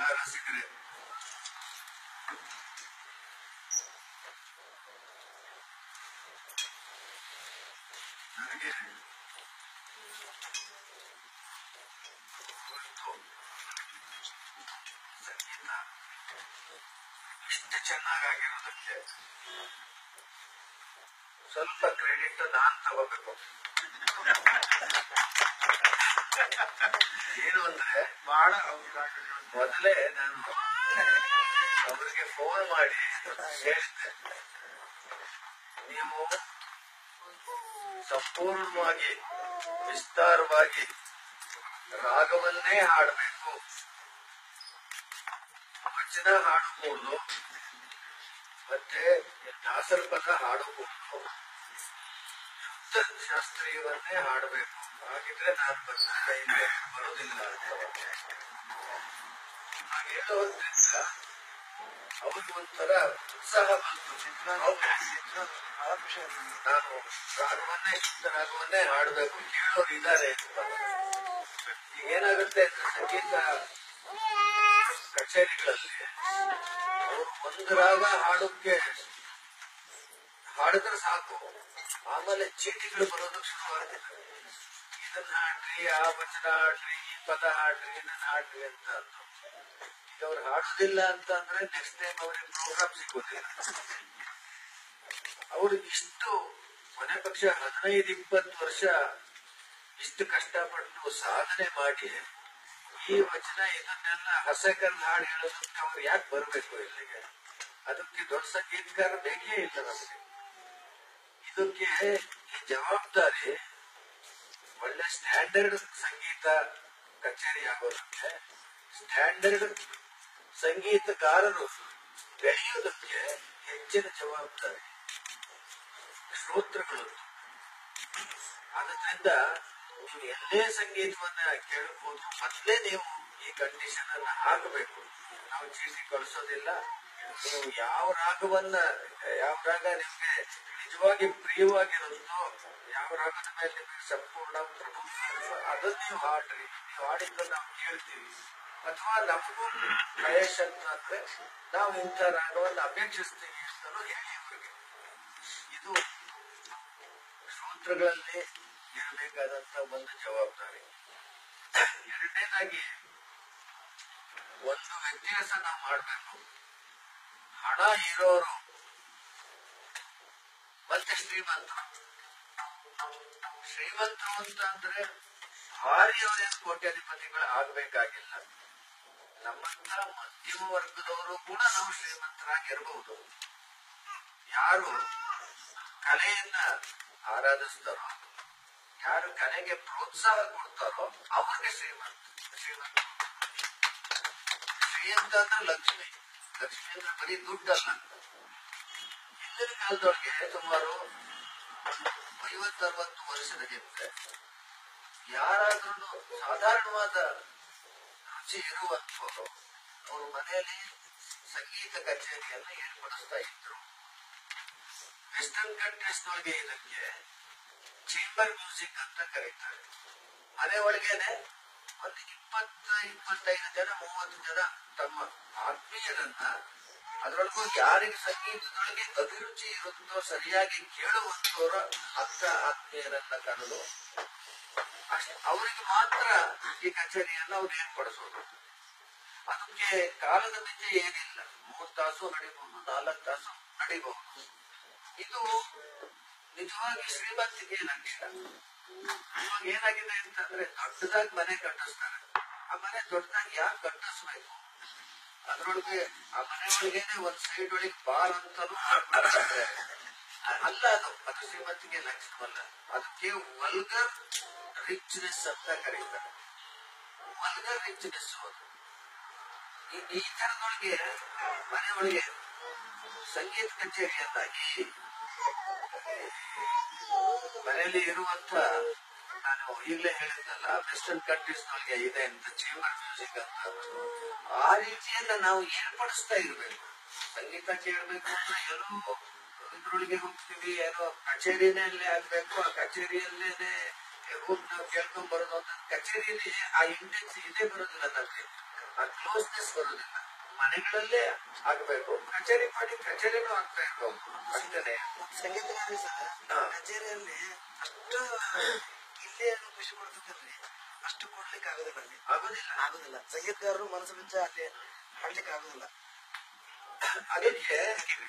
ರಸಿಕರೇ ನನಗೆ ಇವತ್ತು ಸಂಗೀತ ಇಷ್ಟು ಚೆನ್ನಾಗಾಗಿರೋದಕ್ಕೆ ಸ್ವಲ್ಪ ಕ್ರೆಡಿಟ್ ನಾನ್ ತಗೋಬೇಕು ಏನು ಅಂದ್ರೆ ಬಹಳ ಮೊದಲೇ ನಾನು ಅವರಿಗೆ ಫೋನ್ ಮಾಡಿ ಹೇಳಿದ್ದೆ ನೀವು ಸಂಪೂರ್ಣವಾಗಿ ವಿಸ್ತಾರವಾಗಿ ರಾಗವನ್ನೇ ಹಾಡಬೇಕು ವಚನ ಹಾಡಬಹುದು ಮತ್ತೆ ದಾಸರ ಪದ ಹಾಡಬಹುದು ಶುದ್ಧ ಶಾಸ್ತ್ರೀಯವನ್ನೇ ಹಾಡಬೇಕು ಹಾಗಿದ್ರೆ ನಾನು ಬಂದ ಕೈಗೆ ಬರೋದಿಲ್ಲ ಅಂತ ಹಾಗೆ ಹೇಳೋದ್ರಿಂದ ಅವ್ರಿಗೆ ಒಂಥರ ಉತ್ಸಾಹ ಬಂತು ಹೌದು, ಬಹಳ ಖುಷಿ ಆಯ್ತು ನನಗೆ. ನಾನು ರಾಗವನ್ನೇ ಶುದ್ಧ ರಾಗವನ್ನೇ ಹಾಡಬೇಕು ಕೇಳೋರು ಇದ್ದಾರೆ ಅಂತ ಈಗ ಏನಾಗುತ್ತೆ ಅಂದ್ರೆ ಸಂಗೀತ ಕಚೇರಿಗಳಲ್ಲಿ ಅವರು ಒಂದು ರಾಗ ಹಾಡೋಕ್ಕೆ ಹಾಡಿದ್ರೆ ಸಾಕು ಆಮೇಲೆ ಚೀಟಿಗಳು ಬರೋದಕ್ಕೆ ಶುರುವಾಗುತ್ತೆ ಇದನ್ನ ಹಾಡ್ರಿ ಆ ವಚನ ಹಾಡ್ರಿ ಈ ಪದ ಹಾಡ್ರಿ ಇದನ್ನ ಹಾಡ್ರಿ ಅಂತ ಅಂದ್ರು ಈಗ ಅವ್ರು ಹಾಡೋದಿಲ್ಲ ಅಂತ ಅಂದ್ರೆ ನೆಕ್ಸ್ಟ್ ಟೈಮ್ ಅವ್ರಿಗೆ ಪ್ರೋಗ್ರಾಮ್ ಸಿಗೋದಿಲ್ಲ ಅವರು ಇಷ್ಟು ಕೊನೆ ಪಕ್ಷ ಹದಿನೈದು ಇಪ್ಪತ್ತು ವರ್ಷ ಇಷ್ಟು ಕಷ್ಟಪಟ್ಟು ಸಾಧನೆ ಮಾಡಿ ಈ ವಚನ ಇದನ್ನೆಲ್ಲ ಹಸಕಲ್ ಹಾಡು ಹೇಳೋದಕ್ಕೆ ಅವ್ರು ಯಾಕೆ ಬರಬೇಕು ಇಲ್ಲಿಗೆ ಅದಕ್ಕೆ ದೊಡ್ಡ ಸಂಗೀತಕಾರ ಬೇಕೇ ಇಲ್ಲ ನಮಗೆ ಇದಕ್ಕೆ ಈ ಜವಾಬ್ದಾರಿ ಒಳ್ಳೆ ಸ್ಟ್ಯಾಂಡರ್ಡ್ ಸಂಗೀತ ಕಚೇರಿ ಆಗೋದಕ್ಕೆ ಸ್ಟ್ಯಾಂಡರ್ಡ್ ಸಂಗೀತಗಾರರು ಬೆಳೆಯೋದಕ್ಕೆ ಹೆಚ್ಚಿನ ಜವಾಬ್ದಾರಿ ಶ್ರೋತೃಗಳು ಆದ್ರಿಂದ ನೀವು ಎಲ್ಲೇ ಸಂಗೀತವನ್ನ ಕೇಳಬಹುದು ಮೊದಲೇ ನೀವು ಈ ಕಂಡೀಷನ್ ಅನ್ನ ಹಾಕಬೇಕು ನಾವು ಚೀಟಿ ಕಳಿಸೋದಿಲ್ಲ ನೀವು ಯಾವ ರಾಗವನ್ನ ಯಾವ ರಾಗ ನಿಮ್ಗೆ ನಿಜವಾಗಿ ಪ್ರಿಯವಾಗಿರುತ್ತೋ ಯಾವ ರಾಗದ ಮೇಲೆ ನಿಮಗೆ ಸಂಪೂರ್ಣ ಪ್ರಭುತ್ವ ಇರುತ್ತೋ ಅದನ್ನ ನೀವು ಹಾಡ್ರಿ ನೀವು ಹಾಡಿದ್ರೆ ನಾವು ಕೇಳ್ತೀವಿ ಅಥವಾ ನಮಗೂ ಪ್ರಯಶ್ ಅಂತ ಅಂದ್ರೆ ನಾವು ಇಂಥ ರಾಗವನ್ನ ಅಪೇಕ್ಷಿಸ್ತೀವಿ ಅಂತಲೂ ಹೇಳಿ ಅವ್ರಿಗೆ ಇದು ಶ್ರೋತೃಗಳಲ್ಲಿ ಇರಬೇಕಾದಂತ ಒಂದು ಜವಾಬ್ದಾರಿ ಎರಡನೇದಾಗಿ ಒಂದು ವ್ಯತ್ಯಾಸ ನಾವು ಮಾಡಬೇಕು ಹಣ ಇರೋರು ಮತ್ತೆ ಶ್ರೀಮಂತರು ಶ್ರೀಮಂತರು ಅಂತ ಅಂದ್ರೆ ಭಾರಿ ಅವರೇನು ಕೋಟ್ಯಾಧಿಪತಿಗಳು ಆಗ್ಬೇಕಾಗಿಲ್ಲ ನಮ್ಮಂತ ಮಧ್ಯಮ ವರ್ಗದವರು ಕೂಡ ನಾವು ಶ್ರೀಮಂತರಾಗಿರಬಹುದು ಯಾರು ಕಲೆಯನ್ನ ಆರಾಧಿಸ್ತಾರೋ ಯಾರು ಕಲೆಗೆ ಪ್ರೋತ್ಸಾಹ ಕೊಡ್ತಾರೋ ಅವ್ರಿಗೆ ಶ್ರೀಮಂತ ಶ್ರೀಮಂತ ಶ್ರೀ ಅಂತ ಅಂದ್ರೆ ಲಕ್ಷ್ಮಿ ಲಕ್ಷ್ಮಿ ಅಂದ್ರೆ ಬರೀ ದುಡ್ಡಲ್ಲ ಹಿಂದಿನ ಕಾಲದೊಳಗೆ ಸುಮಾರು ಐವತ್ತರವತ್ತು ವರ್ಷದ ಹಿಂದೆ ಯಾರಾದ್ರೂ ಸಾಧಾರಣವಾದ ರುಚಿ ಇರುವಂತವರು ಅವ್ರ ಮನೆಯಲ್ಲಿ ಸಂಗೀತ ಕಚೇರಿಯನ್ನ ಏರ್ಪಡಿಸ್ತಾ ಇದ್ರು ವೆಸ್ಟರ್ನ್ ಕಂಟ್ರೀಸ್ ನೊಳಗೆ ಇದಕ್ಕೆ ಚೇಂಬರ್ ಮ್ಯೂಸಿಕ್ ಅಂತ ಕರೀತಾರೆ ಮನೆ ಒಳಗೇನೆ ಒಂದು ಇಪ್ಪತ್ತ ಇಪ್ಪತ್ತೈದು ಜನ ಮೂವತ್ತು ಜನ ತಮ್ಮ ಆತ್ಮೀಯರನ್ನ ಅದರೊಳಗೂ ಯಾರಿಗೆ ಸಂಗೀತದೊಳಗೆ ಅಭಿರುಚಿ ಇರುತ್ತೋ ಸರಿಯಾಗಿ ಕೇಳುವಂತವರ ಅಕ್ಕ ಆತ್ಮೀಯರನ್ನ ಕರೆದು ಅಷ್ಟ್ ಅವರಿಗೆ ಮಾತ್ರ ಈ ಕಚೇರಿಯನ್ನ ಅವ್ರು ಏರ್ಪಡಿಸೋದು ಅದಕ್ಕೆ ಕಾಲದ ಮಿತಿ ಏನಿಲ್ಲ ಮೂರ್ ತಾಸು ನಡಿಬಹುದು ನಾಲ್ಕು ತಾಸು ನಡಿಬಹುದು ಇದು ನಿಜವಾಗಿ ಶ್ರೀಮಂತಿಗೆ ಲಕ್ಷಣ ಇವಾಗ ಏನಾಗಿದೆ ಅಂತಂದ್ರೆ ದೊಡ್ಡದಾಗಿ ಮನೆ ಕಟ್ಟಿಸ್ತಾರೆ ಆ ಮನೆ ದೊಡ್ಡದಾಗಿ ಯಾಕೆ ಕಟ್ಟಿಸ್ಬೇಕು ಅದ್ರೊಳಗೆ ಆ ಮನೆ ಒಳಗೇನೆ ಒಂದ್ ಸೈಡ್ ಒಳಗೆ ಬಾರ್ ಅಂತಲೂ ಮಾಡ್ಬಿಟ್ಟಿದ್ದಾರೆ. ಅ- ಅಲ್ಲ ಅದು ಅದು ಶ್ರೀಮಂತಿಗೆ ಲಕ್ಷಣವಲ್ಲ ಅದಕ್ಕೆ ವಲ್ಗರ್ ರಿಚ್ನೆಸ್ ಅಂತ ಕರೀತಾರೆ ವಲ್ಗರ್ ರಿಚ್ನೆಸ್ ಅದು ಈ ಈ ತರದೊಳಗೆ ಮನೆ ಒಳಗೆ ಸಂಗೀತ ಕಚೇರಿಯನ್ನಾಗಿ ಮನೆಯಲ್ಲಿ ಇರುವಂತ ನಾನು ಈಗಲೇ ಹೇಳಿದ್ನಲ್ಲ ವೆಸ್ಟರ್ನ್ ಕಂಟ್ರೀಸ್ ನೊಳಗೆ ಇದೆ ಅಂತ ಚೇಂಬರ್ ಮ್ಯೂಸಿಕ್ ಅಂತ ಆ ರೀತಿಯನ್ನ ನಾವು ಏರ್ಪಡಿಸ್ತಾ ಇರ್ಬೇಕು ಸಂಗೀತ ಕೇಳಬೇಕು ಅಂದ್ರೆ ಏನೋ ಇದ್ರೊಳಗೆ ಹೋಗ್ತೀವಿ ಏನೋ ಕಚೇರಿನಲ್ಲೇ ಆಗ್ಬೇಕು ಆ ಕಚೇರಿಯಲ್ಲೇನೆ ಹೋಗಿ ನಾವು ಕೇಳ್ಕೊಂಡ್ ಬರೋದು ಅಂತ ಕಚೇರಿಯಲ್ಲಿ ಆ ಇಂಟೆನ್ಸ್ ಇದೇ ಬರೋದಿಲ್ಲ ನಮ್ಗೆ ಆ ಕ್ಲೋಸ್ನೆಸ್ ಬರೋದಿಲ್ಲ ಮನೆಗಳಲ್ಲೇ ಆಗ್ಬೇಕು ಕಚೇರಿ ಮಾಡಿ ಕಚೇರಿನೂ ಆಗ್ತಾ ಇರ್ಬೇಕು ಅಷ್ಟೇನೆ ಸಂಗೀತಗಾರರು ಸಹ ಹಾ. ಕಚೇರಿಯಲ್ಲಿ ಅಷ್ಟು ಇಲ್ಲೇ ಏನು ಖುಷಿ ಕೊಡ್ತದಲ್ರಿ ಅಷ್ಟು ಕೊಡ್ಲಿಕ್ಕೆ ಆಗೋದಿಲ್ಲ ಅಲ್ಲಿ ಆಗೋದಿಲ್ಲ ಆಗೋದಿಲ್ಲ ಸಂಗೀತಗಾರರು ಮನಸ್ಸು ಬಿಚ್ಚ ಅಲ್ಲಿ ಹಾಡ್ಲಿಕ್ಕೆ ಆಗೋದಿಲ್ಲ ಅದಕ್ಕೆ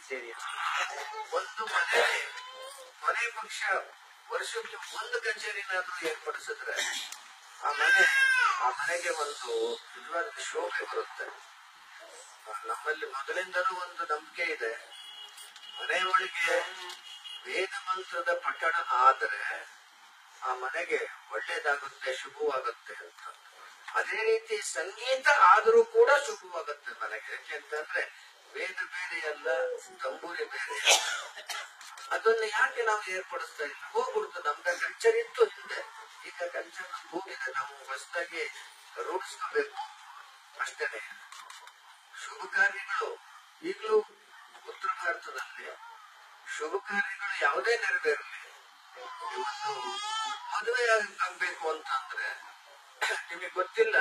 ಒಂದು ಮನೆ ಮನೆ ಪಕ್ಷ ವರ್ಷಕ್ಕೆ ಒಂದು ಕಚೇರಿನಾದ್ರೂ ಏರ್ಪಡಿಸಿದ್ರೆ ಆ ಮನೆ ಆ ಮನೆಗೆ ಒಂದು ನಿಜವಾದ ಶೋಭೆ ಬರುತ್ತೆ ಆ, ನಮ್ಮಲ್ಲಿ ಮೊದಲಿಂದಲೂ ಒಂದು ನಂಬಿಕೆ ಇದೆ ಮನೆ ಒಳಗೆ ವೇದ ಮಂತ್ರದ ಪಠಣ ಆದರೆ ಆ ಮನೆಗೆ ಒಳ್ಳೇದಾಗುತ್ತೆ ಶುಭವಾಗುತ್ತೆ ಅಂತ ಅದೇ ರೀತಿ ಸಂಗೀತ ಆದರೂ ಕೂಡ ಶುಭವಾಗುತ್ತೆ ಮನೆಗೆ ಯಾಕೆಂತಂದ್ರೆ ವೇದ ಬೇರೆ ಅಲ್ಲ ತಂಬೂರಿ ಬೇರೆ ಅಲ್ಲ ಅದನ್ನ ಯಾಕೆ ನಾವು ಏರ್ಪಡಿಸ್ತಾ ಇಲ್ಲ ಹೋಗ್ಬಿಡ್ತು ನಮ್ಗೆ ಕಲ್ಚರ್ ಇತ್ತು ಹಿಂದೆ ಈಗ ಕಲ್ಚರ್ ಹೋಗಿದೆ ನಾವು ಹೊಸದಾಗಿ ರೂಢಿಸ್ಕೋಬೇಕು ಅಷ್ಟೇನೆ ಶುಭ ಕಾರ್ಯಗಳು ಈಗಲೂ ಉತ್ತರ ಭಾರತದಲ್ಲಿ ಶುಭ ಕಾರ್ಯಗಳು ಯಾವುದೇ ನೆರವೇರಲಿ ಇವತ್ತು ಮದುವೆ ಆಗ್- ಆಗ್ಬೇಕು ಅಂತಂದ್ರೆ ನಿಮಗೆ ಗೊತ್ತಿಲ್ಲ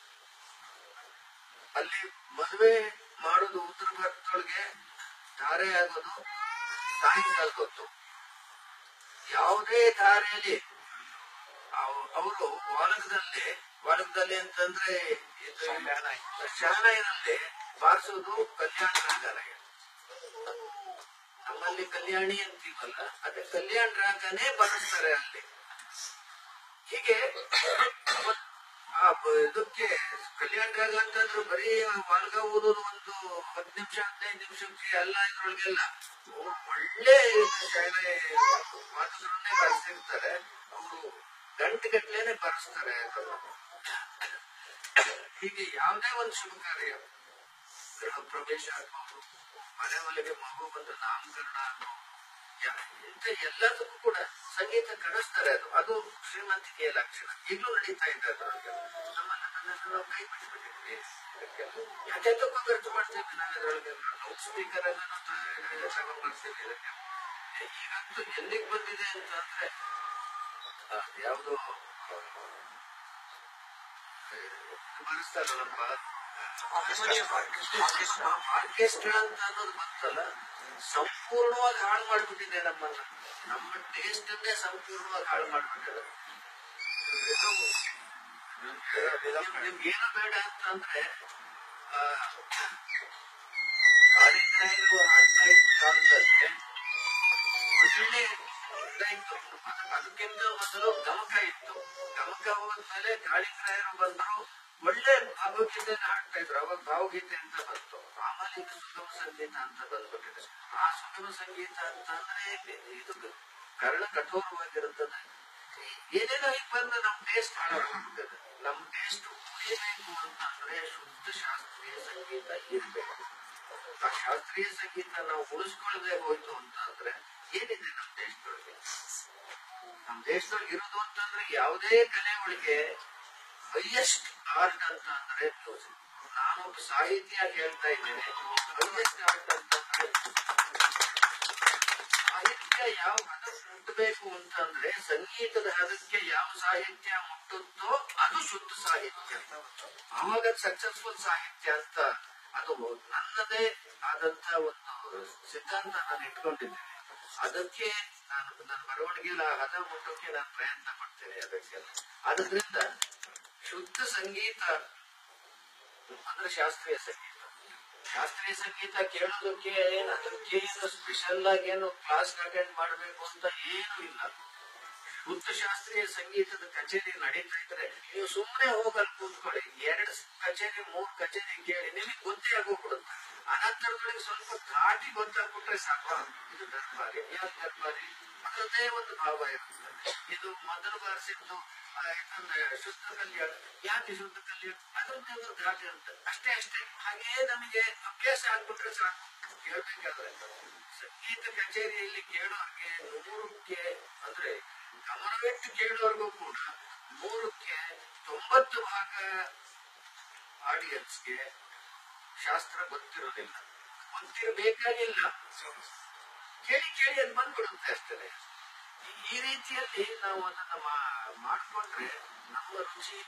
ಅಲ್ಲಿ ಮದುವೆ ಮಾಡೋದು ಉತ್ತರ ಭಾರತದೊಳಗೆ ಧಾರೆ ಆಗೋದು ಸಾಯಂಕಾಲ ಗೊತ್ತು ಯಾವುದೇ ಧಾರೆಯಲ್ಲಿ ಅವರು ವಾಲಕದಲ್ಲಿ ವಾಲಕದಲ್ಲಿ ಅಂತಂದ್ರೆ ಇದು ಶಹನಾಯಿನಲ್ಲಿ ಬಾರಿಸೋದು ಕಲ್ಯಾಣ ರಾಗನೇ ನಮ್ಮಲ್ಲಿ ಕಲ್ಯಾಣಿ ಅಂತೀವಲ್ಲ ಅದೇ ಕಲ್ಯಾಣ ರಾಗನೇ ಬಾರಿಸ್ತಾರೆ ಅಲ್ಲಿ ಹೀಗೆ ಅವತ್- ಆ ಬ- ಇದಕ್ಕೆ ಕಲ್ಯಾಣ ರಾಗ ಅಂತಂದ್ರೆ ಬರೀ ವಾಲ್ಗ ಓದೋದು ಒಂದು ಹತ್ತು ನಿಮಿಷ ಹದಿನೈದು ನಿಮಿಷಕ್ಕೆ ಎಲ್ಲ ಇದ್ರೊಳಗೆಲ್ಲ ಒಳ್ಳೆ ಶಾಲೆ ವಾದಕರನ್ನೇ ಬರೆಸಿರ್ತಾರೆ ಅವರು ಗಂಟೆ ಗಟ್ಲೆನೆ ಬರೆಸ್ತಾರೆ ಅದನ್ನ ಹೀಗೆ ಯಾವುದೇ ಒಂದು ಶುಭ ಕಾರ್ಯ ಗೃಹ ಪ್ರವೇಶ ಆಗ್ಬೋದು ಮನೆ ಒಳಗೆ ಮಗು ಬಂದು ನಾಮಕರಣ ಆಗ್ಬೋದು ಯಾ- ಇಂಥ ಎಲ್ಲದಕ್ಕೂ ಕೂಡ ಸಂಗೀತ ಕಳಿಸ್ತಾರೆ ಅದು ಅದು ಶ್ರೀಮಂತಿಕೆಯ ಲಕ್ಷಣ ಈಗಲೂ ನಡೀತಾ ಇದೆ ಅದರೊಳಗೆ ನಮ್ಮನ್ನ ನನ್ನನ್ನು ನಾವು ಕೈ ಬಿಟ್ಬಿಟ್ಟಿದ್ವಿ ಇದಕ್ಕೆಲ್ಲ. ಯಾಕೆಂತಕ್ಕೂ ಖರ್ಚು ಮಾಡ್ತೀವಿ ನಾವು ಇದರೊಳಗೆ ಲೌಡ್ ಸ್ಪೀಕರ್ ಅನ್ನ ತಗೊಂಡ್ ಬರ್ತೀವಿ ಇದಕ್ಕೆ ಈಗಂತೂ ಎಲ್ಲಿಗೆ ಬಂದಿದೆ ಅಂತಂದ್ರೆ ಆ, ಯಾವ್ದು ಆ, ಬರೆಸ್ತಾರಲ್ಲಪ್ಪ ಆರ್ಕೆಸ್ಟ್ರಾ ಅಂತ ಅನ್ನೋದು ಬಂತಲ್ಲ ಸಂಪೂರ್ಣವಾಗಿ ಹಾಳು ಮಾಡ್ಬಿಟ್ಟಿದೆ ನಮ್ಮನ್ನ ನಮ್ಮ ಟೇಸ್ಟ್ ಅನ್ನೇ ಸಂಪೂರ್ಣವಾಗಿ ಹಾಳು ಮಾಡ್ಬಿಟ್ಟಿದೆ ನಿಮ್ಗೇನು ಬೇಡ ಅಂತಂದ್ರೆ ಆ, ಕಾಳಿಂಗರಾಯರು ಹಾಡ್ತಾ ಇದ್ದ ಕಾಲದಲ್ಲಿ ಒಳ್ಳೆ ಇದಾಯ್ತು ಅದ್- ಅದಕ್ಕಿಂತ ಮೊದಲು ಗಮಕ ಇತ್ತು ಗಮಕ ಹೋದ್ಮೇಲೆ ಕಾಳಿಂಗರಾಯರು ಬಂದ್ರು ಒಳ್ಳೆ ಭಾವಗೀತೆ ಹಾಡ್ತಾ ಇದ್ರು ಅವಾಗ ಭಾವಗೀತೆ ಅಂತ ಬಂತು ಆಮೇಲೆ ಈಗ ಸುಗಮ ಸಂಗೀತ ಅಂತ ಬಂದ್ಬಿಟ್ಟಿದೆ ಆ ಸುಗಮ ಸಂಗೀತ ಅಂತಂದ್ರೆ ಇದು ಕರ್ಣ ಕಠೋರವಾಗಿರುತ್ತದೆ ಏನೇನೋ ಈಗ ಬಂದು ನಮ್ ಟೇಸ್ಟ್ ಹಾಳಾಗ್ಬಿಡ್ತದೆ ನಮ್ ಟೇಸ್ಟ್ ಉಳಿಬೇಕು ಅಂತಂದ್ರೆ ಶುದ್ಧ ಶಾಸ್ತ್ರೀಯ ಸಂಗೀತ ಇರ್ಬೇಕು ಆ ಶಾಸ್ತ್ರೀಯ ಸಂಗೀತ ನಾವು ಉಳಿಸ್ಕೊಳ್ಳದೆ ಹೋಯ್ತು ಅಂತಂದ್ರೆ ಏನಿದೆ ನಮ್ಮ ದೇಶದೊಳಗೆ ನಮ್ಮ ದೇಶದೊಳಗೆ ಇರೋದು ಅಂತಂದ್ರೆ ಯಾವುದೇ ಕಲೆ ಒಳಗೆ ಹೈಯೆಸ್ಟ್ ಆರ್ಟ್ ಅಂತ ಅಂದ್ರೆ ಮ್ಯೂಸಿಕ್ ನಾನೊಬ್ಬ ಸಾಹಿತ್ಯ ಹೇಳ್ತಾ ಇದ್ದೇನೆ ಹೈಯೆಸ್ಟ್ ಆರ್ಟ್ ಅಂತಂದ್ರೆ ಸಾಹಿತ್ಯ ಯಾವ ಹದ ಮುಟ್ಟಬೇಕು ಅಂತಂದ್ರೆ ಸಂಗೀತದ ಹದಕ್ಕೆ ಯಾವ ಸಾಹಿತ್ಯ ಮುಟ್ಟುತ್ತೋ ಅದು ಶುದ್ಧ ಸಾಹಿತ್ಯ ಅವಾಗ ಸಕ್ಸಸ್ಫುಲ್ ಸಾಹಿತ್ಯ ಅಂತ ಅದು ನನ್ನದೇ ಆದಂತ ಒಂದು ಸಿದ್ಧಾಂತ ನಾನು ಇಟ್ಕೊಂಡಿದ್ದೇನೆ ಅದಕ್ಕೆ ನಾನು ನನ್ನ ಬರವಣಿಗೆಯಲ್ಲಿ ಆ ಹದ ಮುಟ್ಟೋಕೆ ನಾನು ಪ್ರಯತ್ನ ಪಡ್ತೇನೆ ಅದಕ್ಕೆಲ್ಲ ಆದ್ರಿಂದ ಶುದ್ಧ ಸಂಗೀತ ಅಂದ್ರೆ ಶಾಸ್ತ್ರೀಯ ಸಂಗೀತ ಶಾಸ್ತ್ರೀಯ ಸಂಗೀತ ಕೇಳೋದಕ್ಕೆ ಏನು ಅದಕ್ಕೆ ಏನು ಸ್ಪೆಷಲ್ ಆಗಿ ಏನು ಕ್ಲಾಸ್ ಅಟೆಂಡ್ ಮಾಡಬೇಕು ಅಂತ ಏನು ಇಲ್ಲ ಶುದ್ಧ ಶಾಸ್ತ್ರೀಯ ಸಂಗೀತದ ಕಚೇರಿ ನಡೀತಾ ಇದ್ರೆ ನೀವು ಸುಮ್ಮನೆ ಹೋಗಲ್ ಕೂತ್ಕೊಳ್ಳಿ ಎರಡು ಕಚೇರಿ ಮೂರ್ ಕಚೇರಿ ಕೇಳಿ ನಿಮಗೆ ಗೊತ್ತೇ ಆಗೋಗ್ಬಿಡುತ್ತೆ ಅನಂತರದೊಳಗೆ ಸ್ವಲ್ಪ ಘಾಟಿ ಗೊತ್ತಾಗ್ಬಿಟ್ರೆ ಸಾಕು ಇದು ದರ್ಬಾರಿ ಯಾಕೆ ದರ್ಬಾರಿ ಅದರದ್ದೇ ಒಂದು ಭಾವ ಇರುತ್ತೆ ಇದು ಮೊದಲು ಬಾರಿಸಿದ್ದು ಆ, ಇದನ್ನ ಶುದ್ಧ ಕಲ್ಯಾಣ ಯಾಕೆ ಶುದ್ಧ ಕಲ್ಯಾಣ ಅದರದ್ದೇ ಒಂದು ಘಾಟಿ ಇರುತ್ತೆ ಅಷ್ಟೇ ಅಷ್ಟೇ ಹಾಗೇ ನಮಗೆ ಅಭ್ಯಾಸ ಆಗ್ಬಿಟ್ರೆ ಸಾಕು ಕೇಳ್ಬೇಕಾದ್ರೆ ಸಂಗೀತ ಕಚೇರಿಯಲ್ಲಿ ಕೇಳೋರ್ಗೆ ನೂರಕ್ಕೆ ಅಂದ್ರೆ ಗಮನವಿಟ್ಟು ಕೇಳೋರ್ಗೂ ಕೂಡ ನೂರಕ್ಕೆ ತೊಂಬತ್ತು ಭಾಗ ಆಡಿಯನ್ಸ್ಗೆ ಶಾಸ್ತ್ರ ಗೊತ್ತಿರೋದಿಲ್ಲ ಗೊತ್ತಿರಬೇಕಾಗಿಲ್ಲ ಕೇಳಿ ಕೇಳಿ ಅದು ಬಂದ್ಬಿಡುತ್ತೆ ಅಷ್ಟೇ ಈ- ಈ ರೀತಿಯಲ್ಲಿ ನಾವು ಅದನ್ನ ಮಾ- ಮಾಡ್ಕೊಂಡ್ರೆ ನಮ್ಮ ರುಚಿ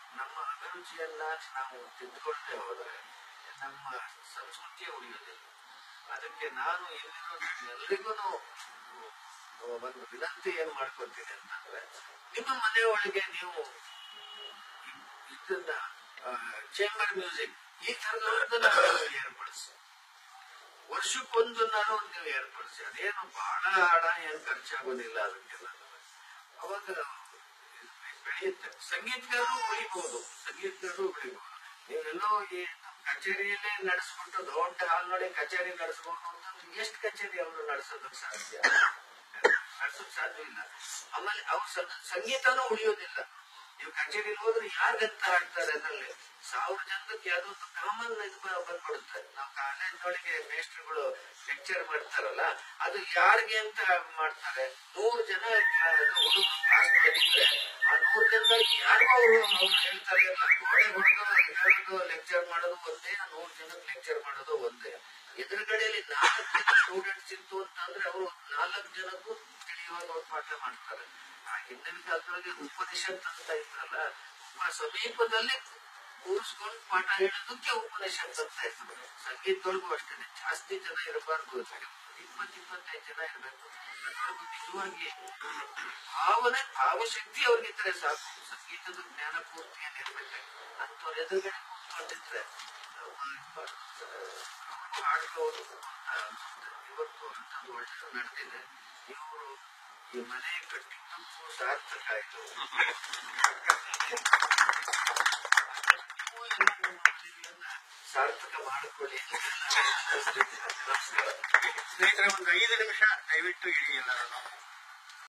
ನಮ್ಮ ಅಭಿರುಚಿಯನ್ನ ನಾವು ತಿದ್ದುಕೊಳ್ಳದೆ ಹೋದ್ರೆ ನಮ್ಮ ಸಂಸ್ಕೃತಿಯೇ ಉಳಿಯೋದಿಲ್ಲ ಅದಕ್ಕೆ ನಾನು ಎಲ್ಲಿರೋ ಎಲ್ರಿಗೂ ಒಂದು ವಿನಂತಿ ಏನ್ ಮಾಡ್ಕೊತೀನಿ ಅಂತಂದ್ರೆ ನಿಮ್ಮ ಮನೆ ಒಳಗೆ ನೀವು ಇದನ್ನ ಚೇಂಬರ್ ಮ್ಯೂಸಿಕ್ ಈ ತರದನ್ನ ಏರ್ಪಡಿಸಿ ವರ್ಷಕ್ಕೊಂದು ನಾನು ನೀವು ಏರ್ಪಡಿಸಿ ಅದೇನು ಬಹಳ ಹಣ ಏನ್ ಖರ್ಚಾಗೋದಿಲ್ಲ ಅದಕ್ಕೆಲ್ಲ ಅವಾಗ ಇದು ಬೆಳೆಯುತ್ತೆ ಸಂಗೀತಗಾರರು ಉಳಿಬಹುದು ಸಂಗೀತಗಾರರು ಉಳಿಬಹುದು ನೀವೆಲ್ಲೋ ಈ ಕಚೇರಿಯಲ್ಲೇ ನಡೆಸ್ಬಿಟ್ಟು ದೊಡ್ಡ ಹಾಲ್ ನೋಡಿ ಕಚೇರಿ ನಡೆಸ್ಬೋದು ಅಂತಂದ್ರೆ ಎಷ್ಟು ಕಚೇರಿ ಅವರು ನಡೆಸೋದಕ್ಕೆ ಸಾಧ್ಯ ನಡೆಸೋಕ್ ಸಾಧ್ಯ ಇಲ್ಲ ಆಮೇಲೆ ಅವ್ರ ಸಂ- ಸಂಗೀತನೂ ಉಳಿಯೋದಿಲ್ಲ ನೀವು ಕಚೇರಿಲಿ ಹೋದ್ರೆ ಯಾರ್ಗಂತ ಹಾಡ್ತಾರೆ ಅದರಲ್ಲಿ ಸಾವಿರ ಜನಕ್ಕೆ ಯಾವ್ದೋ ಒಂದು ಕಾಮನ್ ಇದು ಬ- ಬಂದ್ಬಿಡುತ್ತೆ ನಾವು ಕಾಲೇಜ್ನೊಳಗೆ ಮೇಸ್ಟ್ರುಗಳು ಲೆಕ್ಚರ್ ಮಾಡ್ತಾರಲ್ಲ ಅದು ಯಾರಿಗೆ ಅಂತ ಮಾಡ್ತಾರೆ ನೂರು ಜನ ಹುಡುಗರು ಕ್ಲಾಸ್ನೊಳಗಿದ್ರೆ ಆ ನೂರು ಜನದಲ್ಲಿ ಯಾರಿಗೂ ಅವರು ಹೇಳ್ತಾರೆ ಇಲ್ಲ ಗೋಡೆ ಹೊಡೆದು ಹೇಳೋದು ಲೆಕ್ಚರ್ ಮಾಡೋದು ಒಂದೇ ಆ ನೂರು ಜನಕ್ಕೆ ಲೆಕ್ಚರ್ ಮಾಡೋದು ಒಂದೇ ಎದುರುಗಡೆಯಲ್ಲಿ ನಾಲ್ಕು ಜನ ಸ್ಟೂಡೆಂಟ್ಸ್ ಇತ್ತು ಅಂತಂದ್ರೆ ಅವರು ನಾಲ್ಕು ಜನಕ್ಕೂ ತಿಳಿಯುವಾಗ ಅವ್ರು ಪಾಠ ಮಾಡ್ತಾರೆ ಆ ಹಿಂದಿನ ಕಾಲದೊಳಗೆ ಉಪನಿಷತ್ ಅಂತ ಇದ್ರಲ್ಲ ಉಪ ಸಮೀಪದಲ್ಲಿ ಕೂರಿಸ್ಕೊಂಡು ಪಾಠ ಹೇಳೋದಕ್ಕೆ ಉಪನಿಷತ್ ಅಂತ ಇತ್ತು ಸಂಗೀತದೊಳಗೂ ಅಷ್ಟೇ ಜಾಸ್ತಿ ಜನ ಇರಬಾರ್ದು ಇಪ್ಪತ್ ಇಪ್ಪತ್ತೈದು ಜನ ಇರಬೇಕು ಅದ್ರೊಳಗೂ ನಿಜವಾಗಿ ಭಾವನೆ ಭಾವಶಕ್ತಿ ಅವ್ರಿಗಿದ್ರೆ ಸಾಕು ಸಂಗೀತದ ಜ್ಞಾನ ಪೂರ್ತಿಯಲ್ಲಿ ಇರ್ಬೇಕು ಅಂತವ್ರ ಎದುರುಗಡೆ ಕೂತ್ಕೊಂಡಿದ್ರೆ ಹಾಡ್ಬೋದು ಇವತ್ತು ಅಂಥದ್ದು ಒಳ್ಳೆಯದು ನಡೆದಿದೆ ಇವರು ಈ ಮನೆ ಕಟ್ಟಿದ್ದಕ್ಕೂ ಸಾರ್ಥಕ ಆಯ್ತು ನೀವು ಎಲ್ಲ ನಿಮ್ಮ ಮನೆಗಳನ್ನ ಸಾರ್ಥಕ ಮಾಡಿಕೊಳ್ಳಿ ನಮಸ್ಕಾರ ಸ್ನೇಹಿತರೆ ಒಂದು ಐದು ನಿಮಿಷ ದಯವಿಟ್ಟು ಇಡಿ ಎಲ್ಲರೂ